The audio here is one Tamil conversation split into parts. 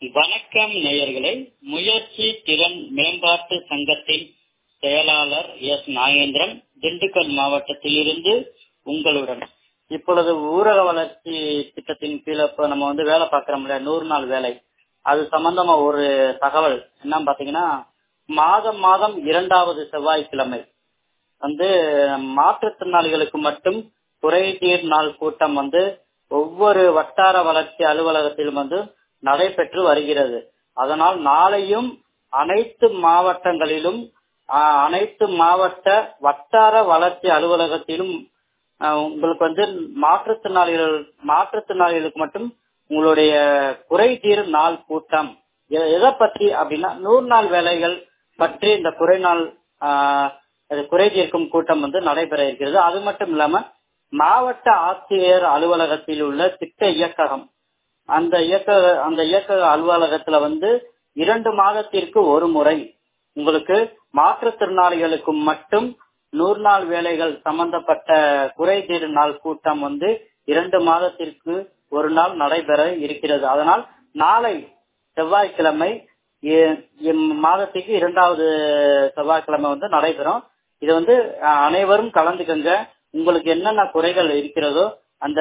வணக்கம் நேயர்களே முயற்சி திறன் மேம்பாட்டு சங்கத்தின் செயலாளர் எஸ் நாகேந்திரன் திண்டுக்கல் மாவட்டத்திலிருந்து உங்களுடன் இப்பொழுது ஊரக வளர்ச்சி திட்டத்தின் கீழே இப்போ நம்ம வந்து வேலை பார்க்கிறோம் இல்லையா நூறு நாள் வேலை அது சம்பந்தமா ஒரு தகவல் என்ன பாத்தீங்கன்னா மாதம் மாதம் இரண்டாவது செவ்வாய்க்கிழமை வந்து மாற்றுத்திறனாளிகளுக்கு மட்டும் குறைதீர் நாள் கூட்டம் வந்து ஒவ்வொரு வட்டார வளர்ச்சி அலுவலகத்திலும் வந்து நடைபெற்று வருகிறது அதனால் நாளையும் அனைத்து மாவட்டங்களிலும் ஆஹ், அனைத்து மாவட்ட வட்டார வளர்ச்சி அலுவலகத்திலும் ஆஹ், உங்களுக்கு வந்து மாற்றுத்திறனாளிகள் மாற்றுத்திறனாளிகளுக்கு மட்டும் உங்களுடைய குறை தீர் நாள் கூட்டம் எ- எதை பற்றி அப்படின்னா நூறு நாள் வேலைகள் பற்றி இந்த குறை நாள் ஆஹ், அது குறை தீர்க்கும் கூட்டம் வந்து நடைபெற இருக்கிறது அது மட்டும் இல்லாம மாவட்ட ஆட்சியர் அலுவலகத்தில் உள்ள திட்ட இயக்ககம் அந்த இயக்க அந்த இயக்க அலுவலகத்துல வந்து இரண்டு மாதத்திற்கு ஒரு முறை உங்களுக்கு மாற்றுத்திறனாளிகளுக்கு மட்டும் நூறு நாள் வேலைகள் சம்பந்தப்பட்ட குறை தீர் நாள் கூட்டம் வந்து இரண்டு மாதத்திற்கு ஒரு நாள் நடைபெற இருக்கிறது அதனால் நாளை செவ்வாய்க்கிழமை இ- இம்மாதத்துக்கு இரண்டாவது செவ்வாய்க்கிழமை வந்து நடைபெறும் இது வந்து அஹ், அனைவரும் கலந்துக்கங்க உங்களுக்கு என்னென்ன குறைகள் இருக்கிறதோ அந்த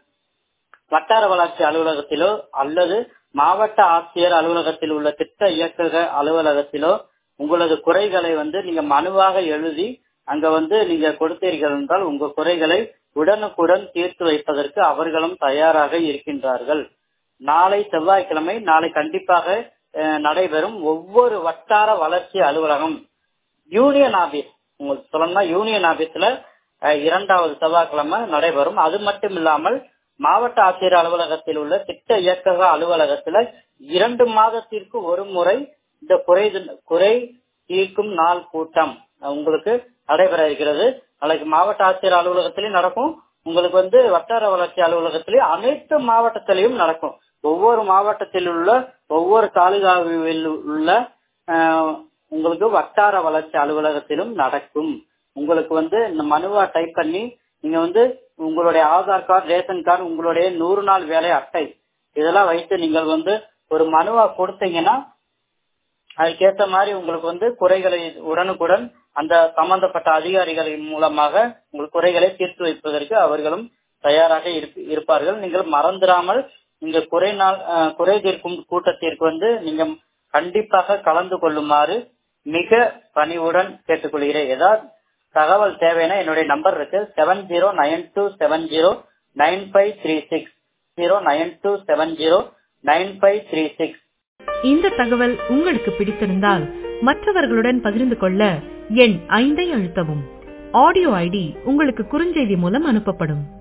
வட்டார வளர்ச்சி அலுவலகத்திலோ அல்லது மாவட்ட ஆட்சியர் அலுவலகத்தில் உள்ள திட்ட இயக்கக அலுவலகத்திலோ உங்களது குறைகளை வந்து நீங்க மனுவாக எழுதி அங்க வந்து நீங்க கொடுத்தீர்கள் என்றால் உங்க குறைகளை உடனுக்குடன் தீர்த்து வைப்பதற்கு அவர்களும் தயாராக இருக்கின்றார்கள் நாளை செவ்வாய்க்கிழமை நாளை கண்டிப்பாக அஹ், நடைபெறும் ஒவ்வொரு வட்டார வளர்ச்சி அலுவலகம் யூனியன் ஆபீஸ் உங்களுக்கு சொல்லணும்னா யூனியன் ஆபீஸ்ல அஹ், இரண்டாவது செவ்வாய்க்கிழமை நடைபெறும் அது மட்டும் இல்லாமல் மாவட்ட ஆட்சியர் அலுவலகத்தில் உள்ள திட்ட இயக்கக அலுவலகத்துல இரண்டு மாதத்திற்கு ஒரு முறை இந்த குறை குறை தீர்க்கும் நாள் கூட்டம் அஹ், உங்களுக்கு நடைபெற இருக்கிறது நாளைக்கு மாவட்ட ஆட்சியர் அலுவலகத்திலையும் நடக்கும் உங்களுக்கு வந்து வட்டார வளர்ச்சி அலுவலகத்திலையும் அனைத்து மாவட்டத்திலையும் நடக்கும் ஒவ்வொரு மாவட்டத்தில் உள்ள ஒவ்வொரு தாலுகாவில் உள்ள அஹ், உங்களுக்கு வட்டார வளர்ச்சி அலுவலகத்திலும் நடக்கும் உங்களுக்கு வந்து இந்த மனுவா டைப் பண்ணி நீங்க வந்து உங்களுடைய ஆதார் கார்டு ரேஷன் கார்டு உங்களுடைய நூறு நாள் வேலை அட்டை இதெல்லாம் வைத்து நீங்கள் வந்து ஒரு மனுவா கொடுத்தீங்கன்னா அதுக்கேற்ற மாதிரி உங்களுக்கு வந்து குறைகளை உடனுக்குடன் அந்த சம்பந்தப்பட்ட அதிகாரிகளின் மூலமாக உங்கள் குறைகளை தீர்த்து வைப்பதற்கு அவர்களும் தயாராக இருப்ப- இருப்பார்கள் நீங்கள் மறந்துடாமல் இந்த குறை நாள் அஹ், குறை தீர்க்கும் கூட்டத்திற்கு வந்து நீங்க கண்டிப்பாக கலந்து கொள்ளுமாறு மிக பணிவுடன் கேட்டுக்கொள்கிறேன் ஏதாவது தகவல் தேவைன்னா என்னுடைய நம்பர் இருக்கு seven zero nine two seven zero nine five three six zero nine two seven zero nine five three six இந்த தகவல் உங்களுக்கு பிடித்திருந்தால் மற்றவர்களுடன் பகிர்ந்து கொள்ள எண் ஐந்தை அழுத்தவும் ஆடியோ ஐடி உங்களுக்கு குறுஞ்செய்தி மூலம் அனுப்பப்படும்